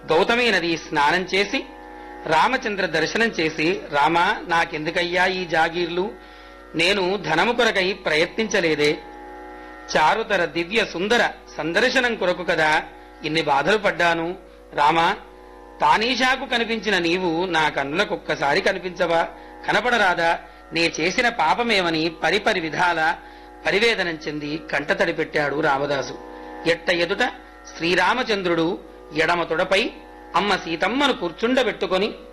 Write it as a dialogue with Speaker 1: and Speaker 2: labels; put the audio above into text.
Speaker 1: గౌతమి నది స్నానం చేసి రామచంద్ర దర్శనం చేసి రామా నాకెందుకయ్యా ఈ జాగీర్లు నేను ధనము కొరకై ప్రయత్నించలేదే చారుతర దివ్య సుందర సందర్శనం కొరకు కదా ఇన్ని బాధలు పడ్డాను రామా తానీషాకు కనిపించిన నీవు నా కన్నులకు ఒక్కసారి కనిపించవా కనపడరాదా నే చేసిన పాపమేమని పరిపరి విధాల పరివేదనం చెంది కంటతడి పెట్టాడు రామదాసు ఎట్ట ఎదుట శ్రీరామచంద్రుడు ఎడమ తొడపై అమ్మ సీతమ్మను కూర్చుండబెట్టుకొని